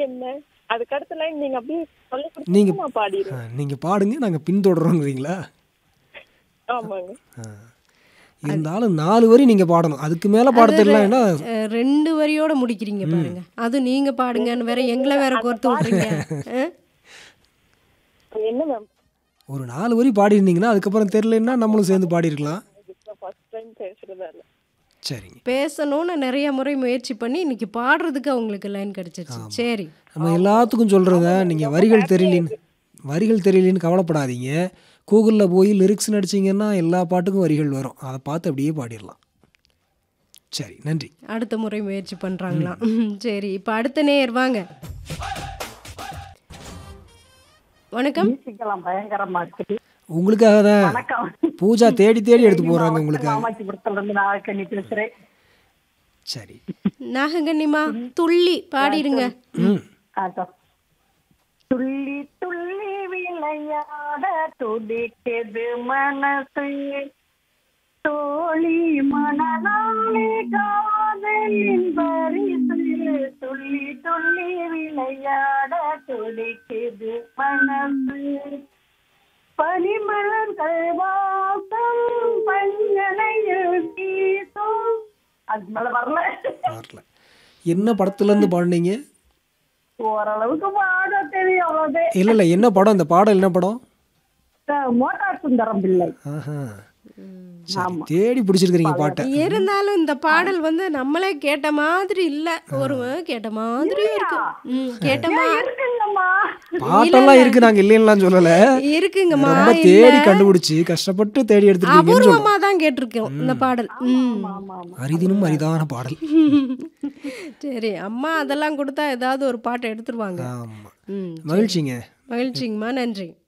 என்ன அதுக்கு அடுத்த லைன் நீங்க அப்படியே சொல்லி நீங்க கொடுத்தீங்கன்னா நான் பாடிடுவேன் நீங்கள் பாடுங்க நாங்கள் பின்தொடர்றோங்கிறீங்களா ஆமாங்க ஆ. இருந்தாலும் நாலு வரி நீங்கள் பாடணும் அதுக்கு மேலே பாட தெரியலன்னா அஹ், ரெண்டு வரியோட முடிக்கிறீங்க பாருங்க அது நீங்க பாடுங்கன்னு வேற எங்களை வேற கோர்த்து விட்றீங்க அஹ்? என்ன மேம் ஒரு நாலு வரி பாடிருந்தீங்கன்னா அதுக்கப்புறம் தெரியலன்னா நம்மளும் சேர்ந்து பாடியிருக்கலாம் ஃபர்ஸ்ட் டைம் பேசுறதா இல்ல சரிங்க பேசணும்னு நிறைய முறை முயற்சி பண்ணி இன்னைக்கு பாடுறதுக்கு அவங்களுக்கு லைன் கிடைச்சிருச்சு சரி நம்ம எல்லாத்துக்கும் சொல்கிறத நீங்கள் வரிகள் தெரியலின்னு வரிகள் தெரியலின்னு கவலைப்படாதீங்க கூகுளில் போய் லிரிக்ஸ் நடிச்சிங்கன்னா எல்லா பாட்டுக்கும் வரிகள் வரும் அதை பார்த்து அப்படியே பாடிடலாம் சரி நன்றி அடுத்த முறை முயற்சி பண்றாங்களாம் ம், சரி இப்போ அடுத்த நேயர் வாங்க வணக்கம் மியூசிக்கெல்லாம் பயங்கரமா இருக்குது உங்களுக்காக தான் வணக்கம் பூஜா தேடி தேடி எடுத்து போடுறாங்க உங்களுக்காக மாமாச்சிபுரத்துல இருந்து நான் கண்ணி பேசுறேன் சரி நாகங்கன்னிமா துள்ளி பாடிருங்க ம் அதான். துள்ளி துள்ளி விளையாட துடிக்குது மனசு தோழி மணலாளி காதலின் பரிசு துள்ளி துள்ளி விளையாட துடிக்குது மனசு பனிமலர்கள் வாசம் பஞ்சனையில் வீசும் அது மேல வரல வரல என்ன படத்துலேருந்து பாடுனீங்க ஓரளவுக்கு பாட தெரியும் அவ்வளவுதே இல்லை இல்லை என்ன படம் இந்த பாடல் என்ன படம் மோட்டார் சுந்தரம் பிள்ளை ஆஹா சரி தேடி பிடிச்சிருக்கிறீங்க பாட்டை இருந்தாலும் இந்த பாடல் வந்து நம்மளே கேட்ட மாதிரி இல்ல ஒரு கேட்ட மாதிரியும் இருக்கு ம், கேட்ட மாதிரி இருக்குங்கம்மா பாட்டெல்லாம் இருக்கு நாங்க இல்லைன்னுலாம் சொல்லல இருக்குங்கம்மா ரொம்ப தேடி கண்டுபிடிச்சு கஷ்டப்பட்டு தேடி எடுத்துருக்கீங்கன்னு சொல்றோம் அபூர்வமா தான் கேட்டிருக்கோம் இந்த பாடல் ம் அரிதினும் அரிதான பாடல் சரி அம்மா அதெல்லாம் கொடுத்தா ஏதாவது ஒரு பாட்டை எடுத்துருவாங்க ஆமா ம் மகிழ்ச்சிங்க மகிழ்ச்சிங்கம்மா நன்றி